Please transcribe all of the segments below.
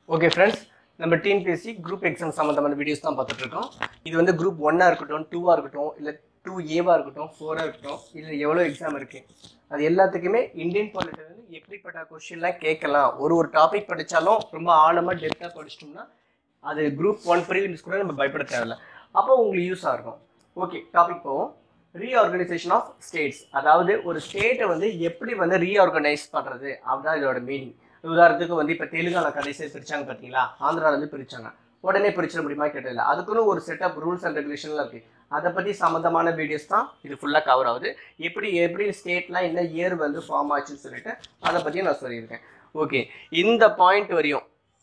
okay friends நம்ம TNPSC group exam சம்மந்தமான videos தான் பார்த்துட்டு இருக்கோம் இது வந்து குரூப் ஒன்னாக இருக்கட்டும் டூவாக இருக்கட்டும் இல்லை டூ ஏவாக இருக்கட்டும் ஃபோராக இருக்கட்டும் இல்லை எவ்வளோ எக்ஸாம் இருக்கு அது எல்லாத்துக்குமே இந்தியன் பாலிட்டி வந்து எப்படிப்பட்ட கொஸ்டின்லாம் கேட்கலாம் ஒரு ஒரு டாபிக் படித்தாலும் ரொம்ப ஆழமாக டெப்த்தாக படிச்சிட்டோம்னா அது குரூப் ஒன் ப்ரீலிம்ஸ் கூட நம்ம பயப்பட தேவையில்ல அப்போ உங்களுக்கு யூஸாக இருக்கும் ஓகே டாபிக் போவோம் ரீஆர்கனைசேஷன் ஆஃப் ஸ்டேட்ஸ் அதாவது ஒரு ஸ்டேட்டை வந்து எப்படி வந்து ரீஆர்கனைஸ் பண்ணுறது அதுதான் இதோட மீனிங் உதாரணத்துக்கு வந்து இப்போ தெலுங்கானா கடைசியாக பிரிச்சாங்க பார்த்தீங்களா ஆந்திரால இருந்து பிரிச்சாங்க உடனே பிரிச்சிட முடியுமா கேட்டதில்ல அதுக்குன்னு ஒரு செட் ஆஃப் ரூல்ஸ் அண்ட் ரெகுலேஷன்லாம் இருக்கு அதை பற்றி சம்மந்தமான வீடியோஸ் தான் இது ஃபுல்லாக கவர் ஆகுது எப்படி எப்படி ஸ்டேட்லாம் என்ன இயர் வந்து ஃபார்ம் ஆச்சுன்னு சொல்லிட்டு அதை பற்றியும் நான் சொல்லியிருக்கேன் ஓகே இந்த பாயிண்ட் வரையும்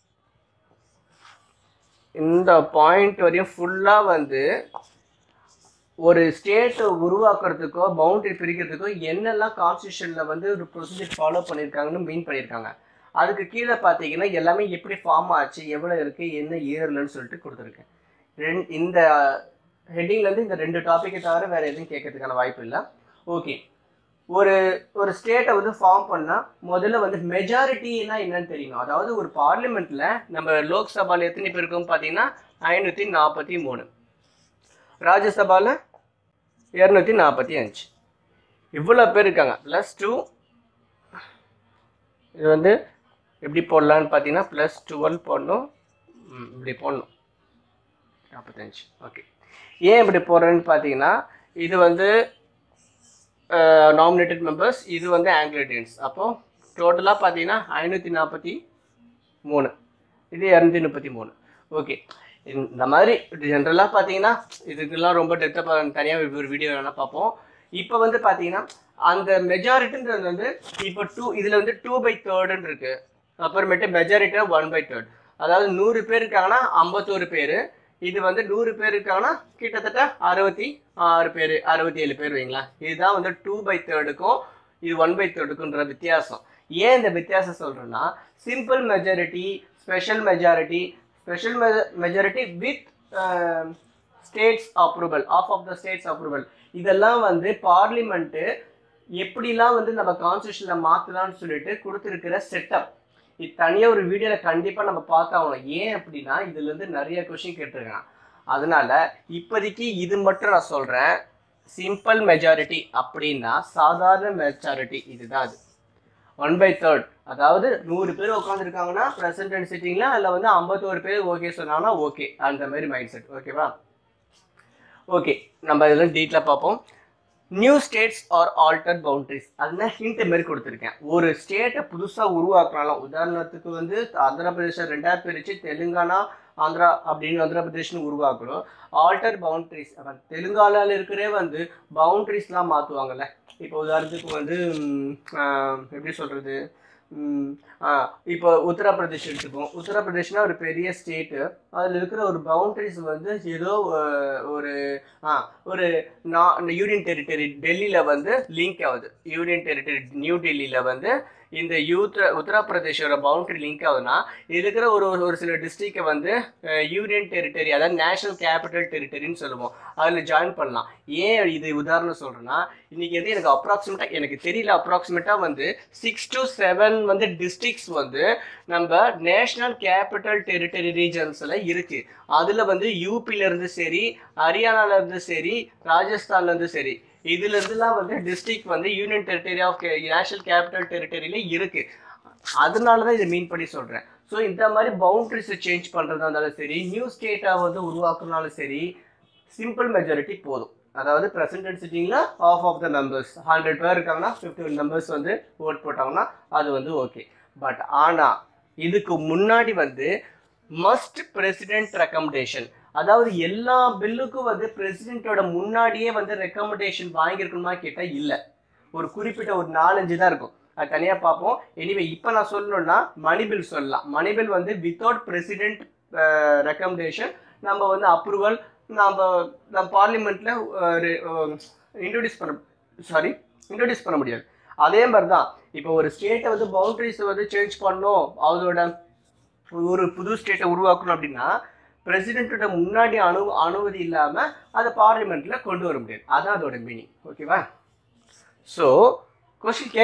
இந்த பாயிண்ட் வரையும் ஃபுல்லாக வந்து ஒரு ஸ்டேட்டை உருவாக்குறதுக்கோ பவுண்டரி பிரிக்கிறதுக்கோ என்னெல்லாம் கான்ஸ்டியூஷனில் வந்து ஒரு ப்ரொசீஜர் ஃபாலோ பண்ணியிருக்காங்கன்னு மீன் பண்ணியிருக்காங்க அதுக்கு கீழே பார்த்தீங்கன்னா எல்லாமே எப்படி ஃபார்ம் ஆச்சு எவ்வளோ இருக்குது என்ன இயர்லன்னு சொல்லிட்டு கொடுத்துருக்கேன் ரெண் இந்த ஹெட்டிங்லேருந்து இந்த ரெண்டு டாப்பிக்கை தவிர வேறு எதுவும் கேட்கறதுக்கான வாய்ப்பு இல்லை ஓகே ஒரு ஒரு ஸ்டேட்டை வந்து ஃபார்ம் பண்ணால் முதல்ல வந்து மெஜாரிட்டினா என்னன்னு தெரியணும் அதாவது ஒரு பார்லிமெண்ட்டில் நம்ம லோக்சபாவில் எத்தனை பேர் இருக்கோம் பார்த்தீங்கன்னா ஐநூற்றி நாற்பத்தி மூணு ராஜ்யசபாவில் இரநூத்தி நாற்பத்தி அஞ்சு இவ்வளோ பேர் இருக்காங்க ப்ளஸ் டூ இது வந்து எப்படி போடலான்னு பார்த்தீங்கன்னா ப்ளஸ் டுவெல் போடணும் ம், இப்படி போடணும் நாற்பத்தஞ்சு ஓகே ஏன் இப்படி போடுறேன்னு பார்த்தீங்கன்னா இது வந்து நாமினேட்டட் மெம்பர்ஸ் இது வந்து ஆங்கிலேட்டியன்ஸ் அப்போது டோட்டலாக பார்த்தீங்கன்னா ஐநூற்றி நாற்பத்தி மூணு இது இரநூத்தி முப்பத்தி மூணு ஓகே இந்த மாதிரி ஜென்ரலாக பார்த்தீங்கன்னா இதுக்கெல்லாம் ரொம்ப டெப்த்தாக தனியாக ஒரு வீடியோ வேணால் பார்ப்போம் இப்போ வந்து பார்த்தீங்கன்னா அந்த மெஜாரிட்டின்றது வந்து இப்போ டூ இதில் வந்து டூ பை தேர்டுன்னு இருக்கு அப்புறமேட்டு மெஜாரிட்டினா ஒன் பை தேர்ட் அதாவது நூறு பேர் இருக்காங்கன்னா ஐம்பத்தோரு பேர் இது வந்து நூறு பேர் இருக்காங்கன்னா கிட்டத்தட்ட அறுபத்தி ஆறு பேர் அறுபத்தி ஏழு பேர் வைங்களா இதுதான் வந்து டூ பை தேர்டுக்கும் இது ஒன் பை தேர்டுக்குன்ற வித்தியாசம் ஏன் இந்த வித்தியாசம் சொல்கிறேன்னா simple majority special majority special majority with states approval of of the states approval இதெல்லாம் வந்து பார்லிமெண்ட்டு எப்படிலாம் வந்து நம்ம கான்ஸ்டியூஷனில் மாற்றலாம்னு சொல்லிட்டு கொடுத்துருக்கிற செட்டப் இது தனியாக ஒரு வீடியோவில் கண்டிப்பாக நம்ம பார்த்தாகணும் ஏன் அப்படின்னா இதுலேருந்து நிறைய கொஷின் கேட்டிருக்கான் அதனால இப்போதைக்கு இது மட்டும் நான் சொல்கிறேன் சிம்பிள் மெஜாரிட்டி அப்படின்னா சாதாரண மெஜாரிட்டி இதுதான் அது ஒன் பை தேர்ட் அதாவது நூறு பேர் உட்காந்துருக்காங்கன்னா பிரசிடென்ட் சிட்டிங்கில் அதில் வந்து ஐம்பத்தோரு பேர் ஓகே சொன்னாங்கன்னா ஓகே அந்த மாதிரி மைண்ட் செட் ஓகேவா ஓகே நம்ம இதெல்லாம் டீட்டெயிலாக பார்ப்போம் new states or alter boundaries அதுதான் ஹிண்ட் மாதிரி கொடுத்துருக்கேன் ஒரு ஸ்டேட்டை புதுசாக உருவாக்குனாலும் உதாரணத்துக்கு வந்து ஆந்திர பிரதேசம் ரெண்டாக பிரித்து தெலுங்கானா ஆந்திரா அப்படின்னு ஆந்திர பிரதேஷ்னு உருவாக்கணும் ஆல்டர் பவுண்டரிஸ் தெலுங்கானால இருக்கிறே வந்து பவுண்டரிஸ்லாம் மாற்றுவாங்கல்ல இப்போ உதாரணத்துக்கு வந்து ம், ஆஹ், எப்படி சொல்கிறது இப்போ உத்தரப்பிரதேஷ் எடுத்துப்போம் உத்தரப்பிரதேஷ்னா ஒரு பெரிய ஸ்டேட்டு அதில் இருக்கிற ஒரு பவுண்டரிஸ் வந்து ஏதோ அஹ், ஒரு ஆ ஒரு நான் யூனியன் டெரிட்டரி டெல்லியில் வந்து லிங்க் ஆகுது யூனியன் டெரிட்டரி நியூ டெல்லியில் வந்து இந்த யூத் உத்தரப்பிரதேஷோட பவுண்டரி லிங்க் ஆகுதுன்னா இது இருக்கிற ஒரு ஒரு- ஒரு சில டிஸ்ட்ரிக்டை வந்து யூனியன் டெரிட்டரி அதாவது நேஷனல் கேபிட்டல் டெரிட்டரின்னு சொல்லுவோம் அதில் ஜாயின் பண்ணலாம் ஏன் இது உதாரணம் சொல்கிறேன்னா இன்னைக்கு வந்து எனக்கு அப்ராக்சிமேட்டாக எனக்கு தெரியல அப்ராக்சிமேட்டாக வந்து சிக்ஸ் டு செவன் வந்து டிஸ்ட்ரிக்ஸ் வந்து நம்ம நேஷனல் கேபிட்டல் டெரிட்டரி ரீஜன்ஸில் இருக்கு அதில் வந்து யூபில இருந்து சரி ஹரியானால இருந்து சரி ராஜஸ்தான்ல இருந்து சரி இதுல இருந்துலாம் வந்து டிஸ்ட்ரிக்ட் வந்து union territory of national capital டெரிட்டரியில இருக்கு அதனால தான் இதை மீன் பண்ணி சொல்றேன் ஸோ இந்த மாதிரி பவுண்டரிஸ் சேஞ்ச் பண்றதா இருந்தாலும் சரி நியூ ஸ்டேட்டை வந்து உருவாக்குனாலும் சரி சிம்பிள் மெஜாரிட்டி போதும் அதாவது பிரசன்ட் சிட்டிங்கில் of of the members hundred பேர் இருக்காங்கன்னா ஃபிஃப்டி மெம்பர்ஸ் வந்து ஓட் போட்டாங்கன்னா அது வந்து ஓகே பட் ஆனால் இதுக்கு முன்னாடி வந்து மஸ்ட் பிரசிடென்ட் ரெக்கமெண்டேஷன் அதாவது எல்லா பில்லுக்கும் வந்து பிரசிடென்ட்டோட முன்னாடியே வந்து ரெக்கமெண்டேஷன் வாங்கியிருக்கணுமா கேட்டால் இல்லை ஒரு குறிப்பிட்ட ஒரு நாலஞ்சு தான் இருக்கும் அது தனியாக பார்ப்போம் எனிவே இப்போ நான் சொல்லணும்னா மணி பில் சொல்லலாம் மணி பில் வந்து வித்தவுட் பிரசிடென்ட் ரெக்கமெண்டேஷன் நம்ம வந்து அப்ரூவல் நம்ம நம்ம பார்லிமெண்ட்டில் இன்ட்ரடியூஸ் பண்ண சாரி இன்ட்ரடியூஸ் பண்ண முடியாது அதே மாதிரி தான் இப்போ ஒரு ஸ்டேட்டை வந்து பவுண்டரிஸ் வந்து சேஞ்ச் பண்ணணும் அதோட ஒரு புது ஸ்டேட்டை உருவாக்கணும் அப்படின்னா பிரசிடென்ட்டோட முன்னாடி அனு அனுமதி இல்லாமல் அதை பார்லிமெண்ட்டில் கொண்டு வர முடியாது அதான் அதோட மீனிங் ஓகேவா ஸோ கொஸ்டின் கேட்பாங்க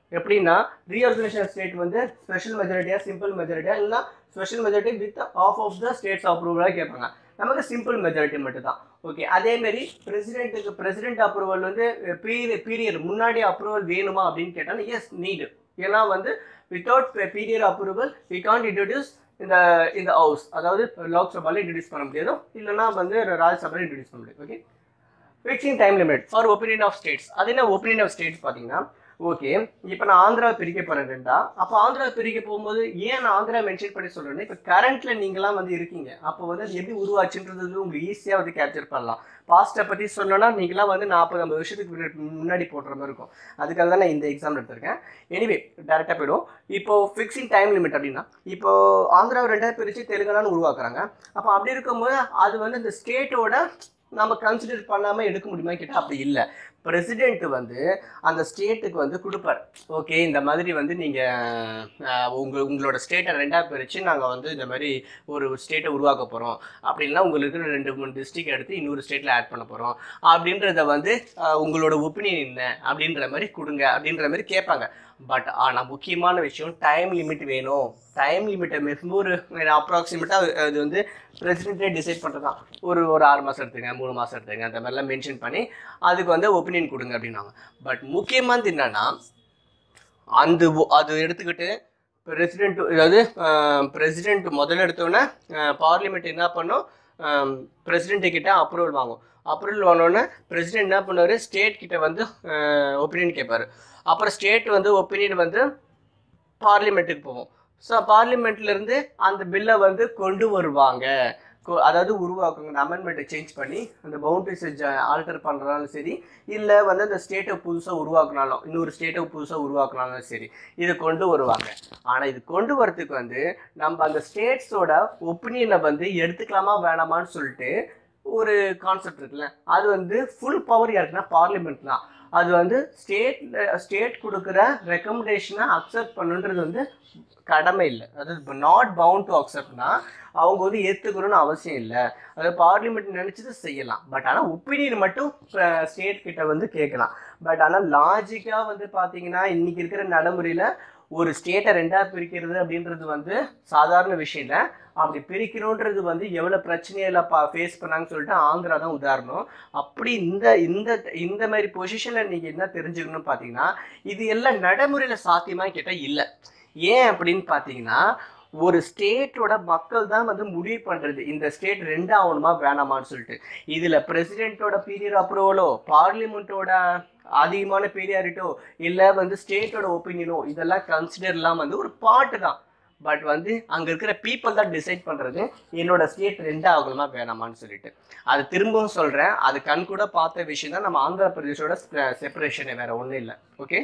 எப்படின்னா ரீஆர்கனைசேஷன் ஸ்டேட் வந்து ஸ்பெஷல் மெஜாரிட்டியா சிம்பிள் மெஜாரிட்டியா இல்லைன்னா special majority with of of the states அப்ரூவலாக கேட்பாங்க நமக்கு சிம்பிள் மெஜாரிட்டி மட்டும் தான் ஓகே அதேமாரி பிரசிடென்ட்டுக்கு பிரசிடென்ட் அப்ரூவல் வந்து பீரியட் பீரியட் முன்னாடி அப்ரூவல் வேணுமா அப்படின்னு கேட்டால் எஸ் நீடு ஏன்னா வந்து without period approval we can't introduce இந்த இந்த ஹவுஸ் அதாவது லோக்சபாவில் இன்ட்ரடியூஸ் பண்ண முடியாது இல்லைன்னா வந்து ராஜ்யசபாவில் இன்ட்ரடியூஸ் பண்ண முடியாது okay fixing time limit for opinion of states அது என்ன ஒப்பீனியன் ஆஃப் ஸ்டேட்ஸ் பார்த்தீங்கன்னா ஓகே இப்போ நான் ஆந்திரா பிரிக்க போறேன் ரெண்டா அப்போ ஆந்திரா பிரிக்க போகும்போது ஏன் நான் ஆந்திரா மென்ஷன் பண்ணி சொல்றேன்னா இப்போ கரண்ட்ல நீங்களாம் வந்து இருக்கீங்க அப்போ வந்து அது எப்படி உருவாச்சுன்றது வந்து உங்களுக்கு ஈஸியாக வந்து கேப்சர் பண்ணலாம் பாஸ்ட்டை பற்றி சொல்லணும்னா நீங்களாம் வந்து நாற்பது ஐம்பது வருஷத்துக்கு முன்னாடி முன்னாடி போடுற மாதிரி இருக்கும் அதுக்காக தான் நான் இந்த எக்ஸாம் எடுத்திருக்கேன் எனிவே டேரெக்டாக போயிடும் இப்போ ஃபிக்ஸிங் டைம் லிமிட் அப்படின்னா இப்போ ஆந்திராவை ரெண்டாவது பிரித்து தெலுங்கானான்னு உருவாக்குறாங்க அப்போ அப்படி இருக்கும்போது அது வந்து இந்த ஸ்டேட்டோட நம்ம கன்சிடர் பண்ணாமல் எடுக்க முடியுமா கேட்டால் அப்படி இல்லை பிரசிடென்ட் வந்து அந்த ஸ்டேட்டுக்கு வந்து கொடுப்பார் ஓகே இந்த மாதிரி வந்து நீங்கள் உங்கள் உங்களோட ஸ்டேட்டை ரெண்டாக பிரித்து நாங்கள் வந்து இந்த மாதிரி ஒரு ஸ்டேட்டை உருவாக்க போகிறோம் அப்படின்னா உங்களுக்கு ரெண்டு மூணு டிஸ்ட்ரிக்ட் எடுத்து இன்னொரு ஸ்டேட்டில் ஆட் பண்ண போகிறோம் அப்படின்றத வந்து அஹ், உங்களோட ஒப்பீனியன் என்ன அப்படின்ற மாதிரி கொடுங்க அப்படின்ற மாதிரி கேட்பாங்க பட் ஆனால் முக்கியமான விஷயம் டைம் லிமிட் வேணும் டைம் லிமிட்டை மிகவும் ஒரு அப்ராக்சிமேட்டாக அது வந்து பிரசிடென்ட்டே டிசைட் பண்ணுறதான் ஒரு ஒரு ஆறு மாதம் எடுத்துங்க மூணு மாதம் எடுத்துங்க அந்த மாதிரிலாம் மென்ஷன் பண்ணி அதுக்கு வந்து ஒப்பீனியன் கொடுங்க அப்படின்னாங்க பட் முக்கியமானது என்னன்னா அந்த ஒ- அது எடுத்துக்கிட்டு பிரசிடென்ட் அதாவது பிரசிடென்ட் முதல்ல எடுத்தோன்னே பார்லிமெண்ட் என்ன பண்ணும் பிரசிடென்ட் கிட்ட அப்ரூவல் வாங்கும் அப்ரூவல் வாங்கினோடனே பிரசிடென்ட் என்ன பண்ணுவார் ஸ்டேட் கிட்ட வந்து ஒப்பீனியன் கேட்பாரு அப்புறம் ஸ்டேட் வந்து ஒப்பீனியன் வந்து பார்லிமெண்ட்டுக்கு போகும் ஸோ பார்லிமெண்ட்லேருந்து அந்த பில்லை வந்து கொண்டு வருவாங்க கொ- அதாவது உருவாக்குங்க அமெண்ட்மெண்ட்டை சேஞ்ச் பண்ணி அந்த பவுண்டரிஸை ஆல்டர் பண்ணுறதாலும் சரி இல்லை வந்து அந்த ஸ்டேட்டை புதுசாக உருவாக்குனாலும் இன்னொரு ஸ்டேட்டை புதுசாக உருவாக்குனாலும் சரி இதை கொண்டு வருவாங்க ஆனால் இது கொண்டு வரதுக்கு வந்து நம்ம அந்த ஸ்டேட்ஸோட ஒப்பீனியனை வந்து எடுத்துக்கலாமா வேணாமான்னு சொல்லிட்டு ஒரு கான்செப்ட் இருக்குல்ல அது வந்து ஃபுல் பவர் யாருக்குன்னா பார்லிமெண்ட் தான் அது வந்து ஸ்டேட் ஸ்டேட் கொடுக்குற ரெக்கமெண்டேஷனை அக்செப்ட் பண்ணுன்றது வந்து கடமை இல்லை அதாவது நாட் பவுண்ட் டு அக்செப்ட்னா அவங்க வந்து ஏற்றுக்கணும்னு அவசியம் இல்லை அது பார்லிமெண்ட் நினச்சது செய்யலாம் பட் ஆனால் ஒப்பீனியன் மட்டும் ஸ்டேட் கிட்ட வந்து கேட்கலாம் பட் ஆனால் லாஜிக்காக வந்து பார்த்தீங்கன்னா இன்னைக்கு இருக்கிற நடைமுறையில் ஒரு ஸ்டேட்டை ரெண்டாக பிரிக்கிறது அப்படின்றது வந்து சாதாரண விஷயம் இல்லை அப்படி பிரிக்கணுன்றது வந்து எவ்வளோ பிரச்சனையெல்லாம் பா ஃபேஸ் பண்ணாங்கன்னு சொல்லிட்டு ஆந்திரா தான் உதாரணம் அப்படி இந்த இந்த இந்த மாதிரி பொசிஷனில் நீங்கள் என்ன தெரிஞ்சுக்கணும்னு பார்த்தீங்கன்னா இது எல்லாம் நடைமுறையில் சாத்தியமாக கேட்டால் இல்லை ஏன் அப்படின்னு பார்த்தீங்கன்னா ஒரு ஸ்டேட்டோட மக்கள் தான் வந்து முடிவு பண்ணுறது இந்த ஸ்டேட் ரெண்டு ஆகணுமா வேணாமான்னு சொல்லிட்டு இதில் பிரசிடென்ட்டோட பீரியட் அப்ரூவலோ பார்லிமெண்ட்டோட அதிகமான பீரியாரிட்டோ இல்லை வந்து ஸ்டேட்டோட ஒப்பீனியனோ இதெல்லாம் கன்சிடர்லாம் வந்து ஒரு பாட்டு தான் பட் வந்து அங்கே இருக்கிற பீப்புள் தான் டிசைட் பண்ணுறது என்னோட ஸ்டேட் ரெண்டு ஆகணுமா வேணாமான்னு சொல்லிட்டு அது திரும்பவும் சொல்கிறேன் அது கண் கூட பார்த்த விஷயம் தான் நம்ம ஆந்திர பிரதேஷோட செப்பரேஷனே வேற ஒன்றும் இல்லை ஓகே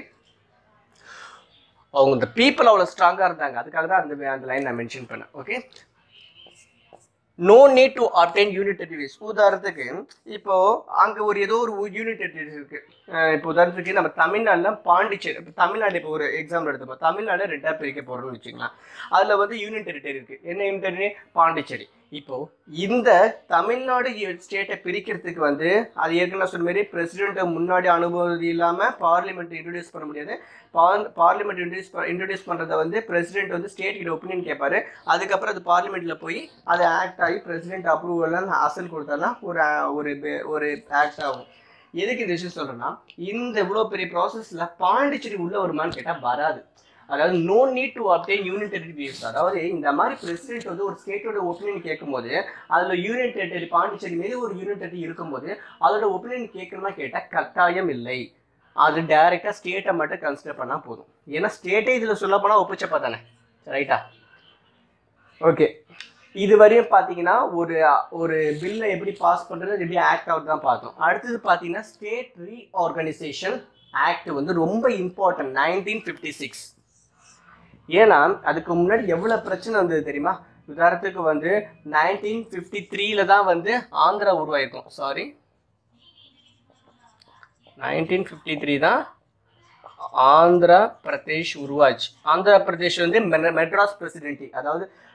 அவங்க இந்த பீப்புள் அவ்வளோ ஸ்ட்ராங்காக இருந்தாங்க அதுக்காக தான் அந்த அந்த லைன் நான் மென்ஷன் பண்ணேன் okay no need to obtain unit territories உதாரணத்துக்கு இப்போ அங்கே ஒரு ஏதோ ஒரு யூனிட் டெரிவேஸ் இருக்கு அஹ் இப்போ உதாரணத்துக்கு நம்ம தமிழ்நாட்டில் பாண்டிச்சேரி இப்போ தமிழ்நாடு இப்போ ஒரு எக்ஸாம்பிள் எடுத்துப்போம் தமிழ்நாடு ரெண்டாக பிரிக்க போகிறோம்னு வச்சுக்கலாம் அதில் வந்து யூனியன் டெரிட்டரி இருக்கு என்ன யூனியன் டெரிட்டரி பாண்டிச்சேரி இப்போ இந்த தமிழ்நாடு ஸ்டேட்டை பிரிக்கிறதுக்கு வந்து அது ஏற்கனவே சொன்ன மாதிரி பிரசிடென்ட் முன்னாடி அனுமதி இல்லாமல் பார்லிமெண்ட் இன்ட்ரடியூஸ் பண்ண முடியாது பார்லிமெண்ட் இன்ட்ரடியூஸ் இன்ட்ரடியூஸ் பண்ணுறத வந்து பிரசிடென்ட் வந்து ஸ்டேட் கிட்ட ஒப்பீனியன் கேட்பாரு அதுக்கப்புறம் அது பார்லிமெண்ட்டில் போய் அது ஆக்ட் ஆகி பிரசிடென்ட் அப்ரூவல்லாம் அசல் கொடுத்தானா ஒரு அஹ், ஒரு be- ஒரு ஆக்ட் ஆகும் எதுக்கு இந்த விஷயம் சொல்கிறேன்னா இந்த இவ்வளோ பெரிய ப்ராசஸில் பாண்டிச்சேரி உள்ள வருமான்னு கேட்டால் வராது அதாவது no need to obtain union territory views அதாவது இந்த மாதிரி பிரசிடென்ட் வந்து ஒரு ஸ்டேட்டோட ஒப்பீனியன் கேட்கும்போது அதில் யூனியன் டெரிட்டரி பாண்டிச்சேரி மீது ஒரு யூனியன் டெரிட்டரி இருக்கும்போது அதோட ஒப்பீனியன் கேட்கணுமா கேட்டால் கட்டாயம் இல்லை அது டைரெக்டாக ஸ்டேட்டை மட்டும் கன்சிடர் பண்ணால் போதும் ஏன்னா ஸ்டேட்டே இதில் சொல்ல போனால் ஒப்பிச்சப்பா தானே ரைட்டா ஓகே இது வரையும் பார்த்தீங்கன்னா ஒரு ஒரு பில்லை எப்படி பாஸ் பண்ணுறது எப்படி ஆக்ட் அவுட் தான் பார்த்தோம் அடுத்தது பார்த்தீங்கன்னா ஸ்டேட் ரீஆர்கனைசேஷன் ஆக்ட் வந்து ரொம்ப இம்பார்ட்டன்ட் நைன்டீன் ஃபிஃப்டி சிக்ஸ் ஏன்னா அதுக்கு முன்னாடி எவ்வளோ பிரச்சனை வந்தது தெரியுமா உதாரணத்துக்கு வந்து நைன்டீன் ஃபிஃப்டி த்ரீல தான் வந்து ஆந்திரா உருவாயிருக்கும் சாரி நைன்டீன் ஃபிஃப்டி த்ரீ தான் ஆந்திரா பிரதேஷ் உருவாச்சு ஆந்திரா பிரதேஷ் வந்து மெ- மெட்ராஸ் பிரசிடென்டி அதாவது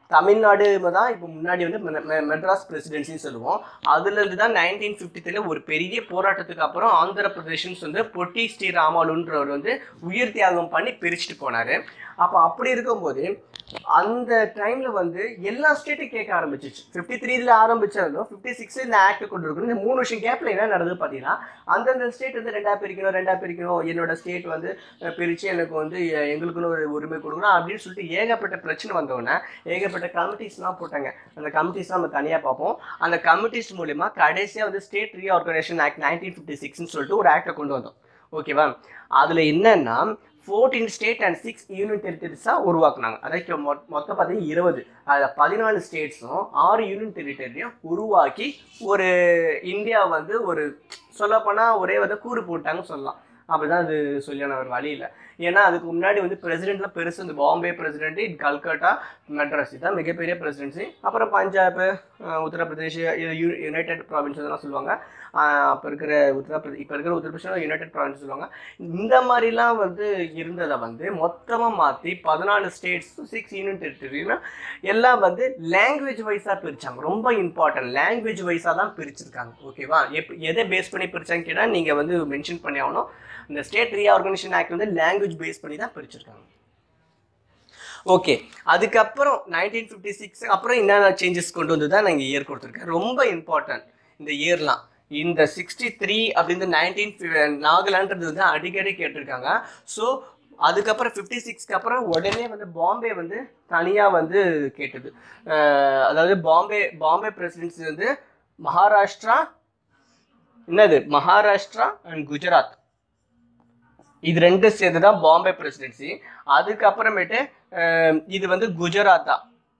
தமிழ்நாடு தான் இப்போ முன்னாடி வந்து மெ- மெ- மெட்ராஸ் பிரசிடென்சின்னு சொல்லுவோம் அதுலேருந்து தான் நைன்டீன் ஃபிஃப்டி ஒரு பெரிய போராட்டத்துக்கு அப்புறம் ஆந்திர பிரதேஷன்ஸ் வந்து பொட்டி ஸ்ரீ ராமாலுன்றவர் வந்து உயிர் தியாகம் பண்ணி பிரிச்சுட்டு போனார் அப்போ அப்படி இருக்கும்போது அந்த டைம்ல வந்து எல்லா ஸ்டேட்டும் கேட்க ஆரம்பிச்சிச்சு ஃபிஃப்டி த்ரீல ஆரம்பிச்சாலும் ஃபிஃப்டி சிக்ஸ் இந்த ஆக்ட் கொண்டு இருக்கணும் இந்த மூணு வருஷம் கேப்ல என்ன நடந்தது பார்த்தீங்கன்னா அந்தந்த ஸ்டேட் வந்து ரெண்டா பிரிக்கணும் ரெண்டா பிரிக்கணும் என்னோட ஸ்டேட் வந்து அஹ், பிரிச்சு எனக்கு வந்து எ- எங்களுக்குன்னு ஒரு உரிமை கொடுக்கணும் அப்படின்னு சொல்லிட்டு ஏகப்பட்ட பிரச்சனை வந்தோடனே ஏகப்பட்ட கமிட்டிஸ்லாம் போட்டாங்க அந்த கமிட்டிஸ்லாம் நம்ம தனியாக பார்ப்போம் அந்த கமிட்டிஸ் மூலிமா கடைசியாக வந்து state reorganisation act nineteen fifty சிக்ஸ்னு சொல்லிட்டு ஒரு ஆக்டை கொண்டு வந்தோம் ஓகேவா அதில் என்னன்னா fourteen state and six union டெரிட்டரிஸாக உருவாக்குனாங்க அதாவது மொ- மொத்தம் பார்த்தீங்கன்னா இருபது அதில் பதினாலு ஸ்டேட்ஸும் ஆறு யூனியன் டெரிட்டரியும் உருவாக்கி ஒரு இந்தியா வந்து ஒரு சொல்லப்போனால் ஒரே வந்து கூறு போட்டாங்கன்னு சொல்லலாம் அப்படிதான் அது சொல்லியான ஒரு வழி இல்லை ஏன்னா அதுக்கு முன்னாடி வந்து பிரசிடென்ட்லாம் பெருசு இந்த பாம்பே பிரசிடென்ட் இது கல்கட்டா மெட்ராஸ் இதுதான் மிகப்பெரிய பிரசிடென்சி அப்புறம் பஞ்சாப் அஹ், உத்தரப்பிரதேஷ் இது யு- யுனைடெட் ப்ராவின்ஸ் இதெல்லாம் சொல்லுவாங்க அஹ், அப்போ இருக்கிற உத்தரப்பிரதேஷ் இப்போ இருக்கிற உத்தரப்பிரதேஷ் யுனைடெட் ப்ராவின்ஸ் சொல்லுவாங்க இந்த மாதிரிலாம் வந்து இருந்ததை வந்து மொத்தமாக மாற்றி பதினாலு ஸ்டேட்ஸ் சிக்ஸ் யூனியன் டெரிட்டரினா எல்லாம் வந்து லாங்குவேஜ் வைஸாக பிரிச்சாங்க ரொம்ப இம்பார்ட்டன்ட் லாங்குவேஜ் வைஸாக தான் பிரிச்சிருக்காங்க ஓகேவா எப் எதை பேஸ் பண்ணி பிரிச்சாங்க கேட்டால் நீங்கள் வந்து மென்ஷன் பண்ணி ஆகணும் இந்த ஸ்டேட் ரீஆர்கனைசேஷன் ஆக்ட் வந்து லாங்குவேஜ் பேஸ் பண்ணி தான் பிரிச்சிருக்காங்க ஓகே அதுக்கப்புறம் நைன்டீன் ஃபிஃப்டி சிக்ஸ் அப்புறம் என்னென்ன சேஞ்சஸ் கொண்டு வந்து தான் நான் இங்கே இயர் கொடுத்துருக்கேன் ரொம்ப இம்பார்ட்டன்ட் இந்த இயர்லாம் இந்த சிக்ஸ்டி த்ரீ அப்படின்னு நைன்டீன் நாகலான்றது வந்து அடிக்கடி கேட்டிருக்காங்க ஸோ அதுக்கப்புறம் ஃபிஃப்டி சிக்ஸ்க்கு அப்புறம் உடனே வந்து பாம்பே வந்து தனியாக வந்து கேட்டது அஹ் அதாவது பாம்பே பாம்பே பிரசிடென்சி வந்து மகாராஷ்டிரா என்னது மகாராஷ்டிரா அண்ட் குஜராத் இது ரெண்டு சேர்ந்து தான் பாம்பே பிரசிடென்சி அதுக்கப்புறமேட்டு அஹ், இது வந்து குஜராத்தா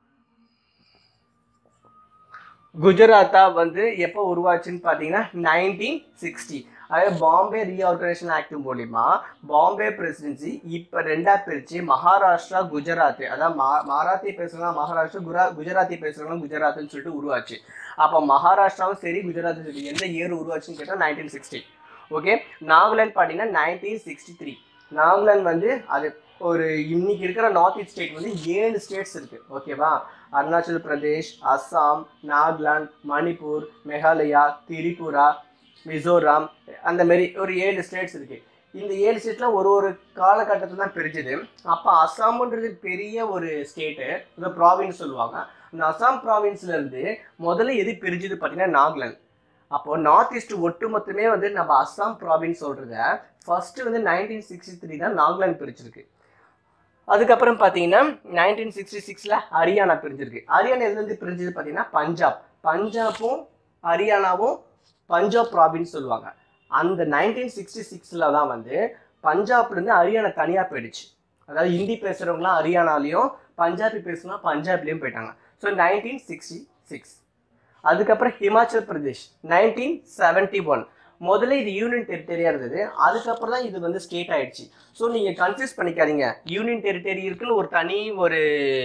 குஜராத்தா வந்து எப்போ உருவாச்சுன்னு பார்த்தீங்கன்னா நைன்டீன் சிக்ஸ்டி அதாவது பாம்பே ரீஆர்கனைசேஷன் ஆக்ட் மூலிமா பாம்பே பிரசிடென்சி இப்போ ரெண்டா பிரிச்சு மகாராஷ்டிரா குஜராத் அதாவது மா மராத்தி பேசுறவங்க மகாராஷ்டிரா குரா குஜராத்தி பேசுறவங்க குஜராத்னு சொல்லிட்டு உருவாச்சு அப்போ மகாராஷ்டிராவும் சரி குஜராத்தும் சரி எந்த இயர் உருவாச்சுன்னு கேட்டால் நைன்டீன் சிக்ஸ்டி ஓகே நாகாலாந்து பார்த்தீங்கன்னா நைன்டீன் சிக்ஸ்டி த்ரீ நாகாலாந்து வந்து அது ஒரு இன்னைக்கு இருக்கிற நார்த் ஈஸ்ட் ஸ்டேட் வந்து ஏழு ஸ்டேட்ஸ் இருக்கு ஓகேவா அருணாச்சல் பிரதேஷ் அஸ்ஸாம் நாகாலாந்து மணிப்பூர் மேகாலயா திரிபுரா மிசோராம் அந்த மாதிரி ஒரு ஏழு ஸ்டேட்ஸ் இருக்கு இந்த ஏழு ஸ்டேட்லாம் ஒரு ஒரு காலகட்டத்தில் தான் பிரிஞ்சுது அப்போ அஸ்ஸாம்ன்றது பெரிய ஒரு ஸ்டேட்டு இந்த ப்ராவின்ஸ் சொல்லுவாங்க அந்த அஸ்ஸாம் ப்ராவின்ஸ்ல இருந்து முதல்ல எது பிரிஞ்சுது பார்த்தீங்கன்னா நாகாலாந்து அப்போ நார்த் ஈஸ்ட் ஒட்டு மொத்தமே வந்து நம்ம அஸ்ஸாம் ப்ராவின்ஸ் சொல்றத ஃபர்ஸ்ட் வந்து நைன்டீன் சிக்ஸ்டி த்ரீ தான் நாகாலாந்து பிரிச்சிருக்கு அதுக்கப்புறம் பார்த்தீங்கன்னா நைன்டீன் சிக்ஸ்டி சிக்ஸில் ஹரியானா பிரிஞ்சிருக்கு ஹரியானா எதுலேருந்து பிரிஞ்சது பார்த்தீங்கன்னா பஞ்சாப் பஞ்சாப்பும் ஹரியானாவும் பஞ்சாப் ப்ராவின்ஸ் சொல்லுவாங்க அந்த நைன்டீன் சிக்ஸ்டி சிக்ஸில் தான் வந்து பஞ்சாப்லேருந்து ஹரியானா தனியாக போயிடுச்சு அதாவது ஹிந்தி பேசுகிறவங்களாம் ஹரியானாலையும் பஞ்சாபி பேசுனா பஞ்சாப்லேயும் போயிட்டாங்க ஸோ நைன்டீன் சிக்ஸ்டி சிக்ஸ் அதுக்கப்புறம் Himachal Pradesh nineteen seventy one முதல்ல இது யூனியன் டெரிட்டரியாக இருந்தது அதுக்கப்புறம் தான் இது வந்து ஸ்டேட் ஆயிடுச்சு ஸோ நீங்கள் கன்ஃபியூஸ் பண்ணிக்காதீங்க யூனியன் டெரிட்டரி இருக்குன்னு ஒரு தனி ஒரு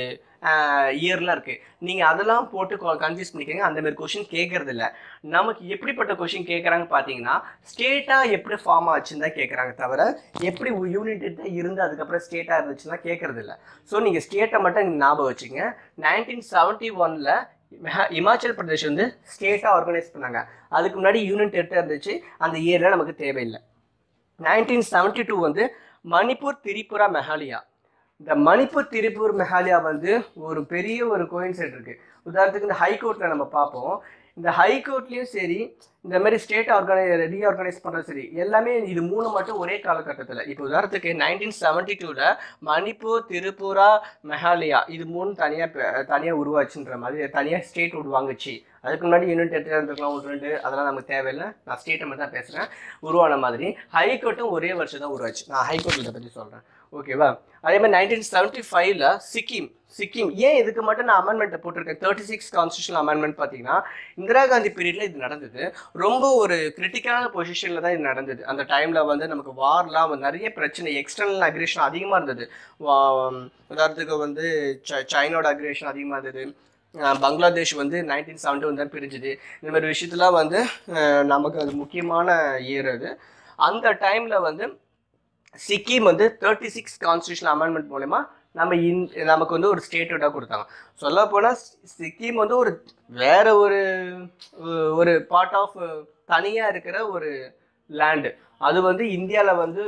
இயர்லாம் இருக்குது நீங்கள் அதெல்லாம் போட்டு கன்ஃபியூஸ் பண்ணிக்கோங்க அந்த மாதிரி கொஷின் கேட்கறது இல்ல நமக்கு எப்படிப்பட்ட கொஷின் கேட்குறாங்க பார்த்தீங்கன்னா ஸ்டேட்டாக எப்படி ஃபார்ம் ஆச்சுன்னு தான் கேட்குறாங்க தவிர எப்படி யூனியன் டெரிட்டரி இருந்து அதுக்கப்புறம் ஸ்டேட்டாக இருந்துச்சுன்னா கேட்கறது இல்ல ஸோ நீங்கள் ஸ்டேட்டை மட்டும் இங்க ஞாபகம் வச்சுங்க நைன்டீன் செவன்ட்டி ஒனில் இமாச்சல் பிரதேஷ் வந்து ஸ்டேட்டாக ஆர்கனைஸ் பண்ணாங்க அதுக்கு முன்னாடி யூனியன் டெரிட்டரி இருந்துச்சு அந்த இயரில் நமக்கு தேவையில்லை நைன்டீன் செவன்ட்டி டூ வந்து மணிப்பூர் திரிபுரா மெஹாலியா இந்த மணிப்பூர் திரிபுர் மெஹாலியா வந்து ஒரு பெரிய ஒரு கோயின்சைட் இருக்கு உதாரணத்துக்கு இந்த ஹைகோர்ட்டில் நம்ம பார்ப்போம் இந்த ஹைகோர்ட்லேயும் சரி இந்த மாதிரி ஸ்டேட் ஆர்கனை ரீஆர்கனைஸ் பண்ணுறது சரி எல்லாமே இது மூணு மட்டும் ஒரே காலகட்டத்தில் இப்போ உதாரணத்துக்கு நைன்டீன் செவன்ட்டி டூவில் மணிப்பூர் திரிபுரா மெஹாலயா இது மூணு தனியாக தனியாக உருவாச்சுன்ற மாதிரி தனியாக ஸ்டேட் உருவாங்குச்சு அதுக்கு முன்னாடி யூனிட் டெரிட்டரி இருந்துக்கலாம் ஒன்று ரெண்டு அதெல்லாம் நமக்கு தேவையில்லை நான் ஸ்டேட்டை மட்டும் தான் பேசுகிறேன் உருவான மாதிரி ஹைகோர்ட்டும் ஒரே வருஷம் தான் உருவாச்சு நான் ஹைகோர்ட் இதை பற்றி சொல்கிறேன் ஓகேவா அதே மாதிரி நைன்டீன் செவன்ட்டி ஃபைவ்ல சிக்கிம் சிக்கிம் ஏன் இதுக்கு மட்டும் நான் அமெண்ட்மெண்ட்டை போட்டிருக்கேன் தேர்ட்டி சிக்ஸ் கான்ஸ்டியூஷன் அமெண்ட்மெண்ட் பார்த்தீங்கன்னா இந்திரா காந்தி பீரியடில் இது நடந்தது ரொம்ப ஒரு கிரிட்டிக்கலான பொசிஷனில் தான் இது நடந்தது அந்த டைமில் வந்து நமக்கு வார்லாம் நிறைய பிரச்சனை எக்ஸ்டர்னல் அக்ரேஷன் அதிகமாக இருந்தது வா- உதாரணத்துக்கு வந்து ச- சைனோட அக்ரேஷன் அதிகமாக இருந்தது அஹ் பங்களாதேஷ் வந்து நைன்டீன் செவன்ட்டி ஒன் தான் பிரிஞ்சுது இந்த மாதிரி விஷயத்துலாம் வந்து அஹ் நமக்கு அது முக்கியமான இயர் அது அந்த டைமில் வந்து சிக்கிம் வந்து தேர்ட்டி சிக்ஸ் கான்ஸ்டியூஷன் அமெண்ட்மெண்ட் மூலமா நம்ம இன் நமக்கு வந்து ஒரு ஸ்டேட்டோட கொடுத்தாங்க சொல்ல போனால் சிக்கிம் வந்து ஒரு வேற ஒரு அஹ், ஒரு பார்ட் ஆஃப் தனியாக இருக்கிற ஒரு லேண்டு அது வந்து இந்தியாவில் வந்து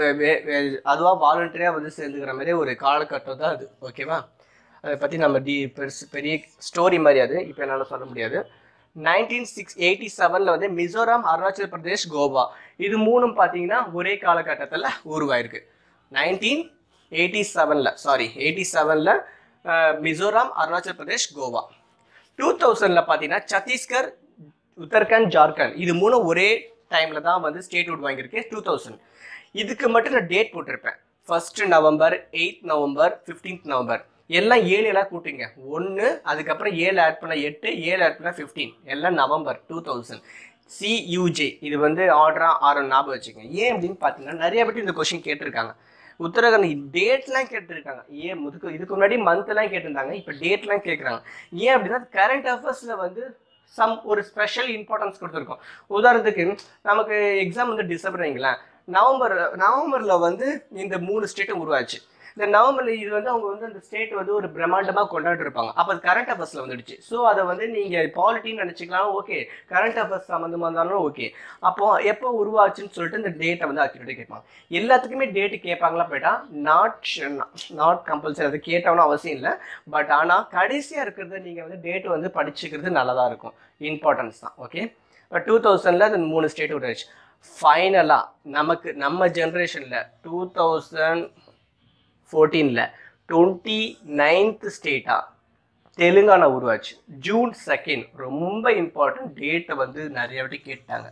அதுவாக வாலண்டரியாக வந்து சேர்ந்துக்கிற மாதிரி ஒரு காலகட்டம் தான் அது ஓகேவா அதை பற்றி நம்ம டி பெருசு பெரிய ஸ்டோரி மாதிரி அது இப்போ என்னால் சொல்ல முடியாது நைன்டீன் சிக்ஸ் எயிட்டி செவனில் வந்து மிசோரம் அருணாச்சல் பிரதேஷ் கோவா இது மூணும் பார்த்தீங்கன்னா ஒரே காலகட்டத்தில் உருவாயிருக்கு நைன்டீன் எயிட்டி செவனில் சாரி எயிட்டி செவனில் மிசோரம் அருணாச்சல் பிரதேஷ் கோவா டூ தௌசண்டில் பார்த்தீங்கன்னா சத்தீஸ்கர் உத்தரகாண்ட் ஜார்க்கண்ட் இது மூணும் ஒரே டைமில் தான் வந்து ஸ்டேட் வுட் வாங்கியிருக்கு டூ தௌசண்ட் இதுக்கு மட்டும் நான் டேட் போட்டிருப்பேன் first November eighth November fifteenth November எல்லாம் ஏழு எல்லாம் கூட்டுங்க ஒன்று அதுக்கப்புறம் ஏழு ஆட் பண்ண எட்டு ஏழு ஆட் பண்ண ஃபிஃப்டீன் எல்லாம் நவம்பர் டூ தௌசண்ட் சியூஜே இது வந்து ஆர்டராக ஆறு ஞாபகம் வச்சுக்கோங்க ஏன் அப்படின்னு பார்த்தீங்கன்னா நிறைய பேர் இந்த கொஷின் கேட்டிருக்காங்க உத்தரகாண்ட் டேட்லாம் கேட்டிருக்காங்க ஏன் முதுக்கு இதுக்கு முன்னாடி மந்த்லாம் கேட்டிருந்தாங்க இப்போ டேட்லாம் கேட்குறாங்க ஏன் அப்படின்னா கரண்ட் அஃபேர்ஸில் வந்து சம் ஒரு ஸ்பெஷல் இம்பார்ட்டன்ஸ் கொடுத்துருக்கோம் உதாரணத்துக்கு நமக்கு எக்ஸாம் வந்து டிசம்பர் வைங்களேன் நவம்பர் நவம்பரில் வந்து இந்த மூணு ஸ்டேட்டும் உருவாச்சு இந்த நவம்பரில் இது வந்து அவங்க வந்து அந்த ஸ்டேட் வந்து ஒரு பிரம்மாண்டமாக கொண்டாடி இருப்பாங்க அப்போ அது கரண்ட் அஃபேர்ஸில் வந்துடுச்சு ஸோ அதை வந்து நீங்கள் பாலிட்டின்னு நினச்சிக்கலாம் ஓகே கரண்ட் அஃபேர்ஸ் சம்மந்தமாக இருந்தாலும் ஓகே அப்போ எப்போ உருவாச்சுன்னு சொல்லிட்டு இந்த டேட்டை வந்து அக்யூரேட்டாக கேட்பாங்க எல்லாத்துக்குமே டேட்டு கேட்பாங்களா போயிட்டா நாட் நாட் கம்பல்சரி அது கேட்டவனும் அவசியம் இல்லை பட் ஆனால் கடைசியாக இருக்கிறது நீங்கள் வந்து டேட்டு வந்து படிச்சுக்கிறது நல்லதாக இருக்கும் இம்பார்ட்டன்ஸ் தான் ஓகே இப்போ டூ தௌசண்டில் இந்த மூணு ஸ்டேட் விட்டுருச்சு ஃபைனலாக நமக்கு நம்ம ஜென்ரேஷனில் டூ தௌசண்ட் ஃபோர்டீனில் டுவெண்ட்டி நைன்த் ஸ்டேட்டாக தெலுங்கானா உருவாச்சு ஜூன் செகண்ட் ரொம்ப இம்பார்ட்டன்ட் டேட்டை வந்து நிறைய வாட்டி கேட்டாங்க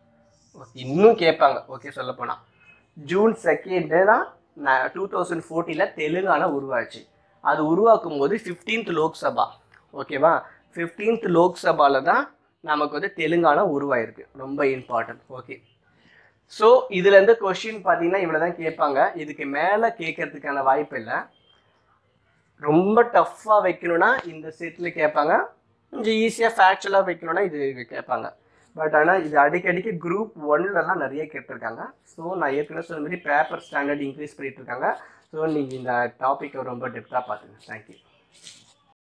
இன்னும் கேட்பாங்க ஓகே சொல்ல போனால் ஜூன் செகண்டு தான் டூ தௌசண்ட் ஃபோர்ட்டியில் தெலுங்கானா உருவாச்சு அது உருவாக்கும் போது ஃபிஃப்டீன்த் லோக்சபா ஓகேவா ஃபிஃப்டீன்த் லோக்சபாவில் தான் நமக்கு வந்து தெலுங்கானா உருவாயிருக்கு ரொம்ப இம்பார்ட்டன்ட் ஓகே ஸோ இதுலேருந்து கொஷின் பார்த்தீங்கன்னா இவ்வளோ தான் கேட்பாங்க இதுக்கு மேலே கேட்கறதுக்கான வாய்ப்பு இல்லை ரொம்ப டஃப்பாக வைக்கணும்னா இந்த செட்டில் கேட்பாங்க கொஞ்சம் ஈஸியாக ஃபேக்சுவலாக வைக்கணும்னா இது இது கேட்பாங்க பட் ஆனால் இது அடிக்கடிக்கு குரூப் ஒன்லலாம் நிறைய கேட்டிருக்காங்க ஸோ நான் ஏற்கனவே சொன்ன மாதிரி பேப்பர் ஸ்டாண்டர்ட் இன்க்ரீஸ் பண்ணிட்டு இருக்காங்க ஸோ நீங்கள் இந்த டாப்பிக்கை ரொம்ப டெப்த்தாக பார்த்துங்க தேங்க்யூ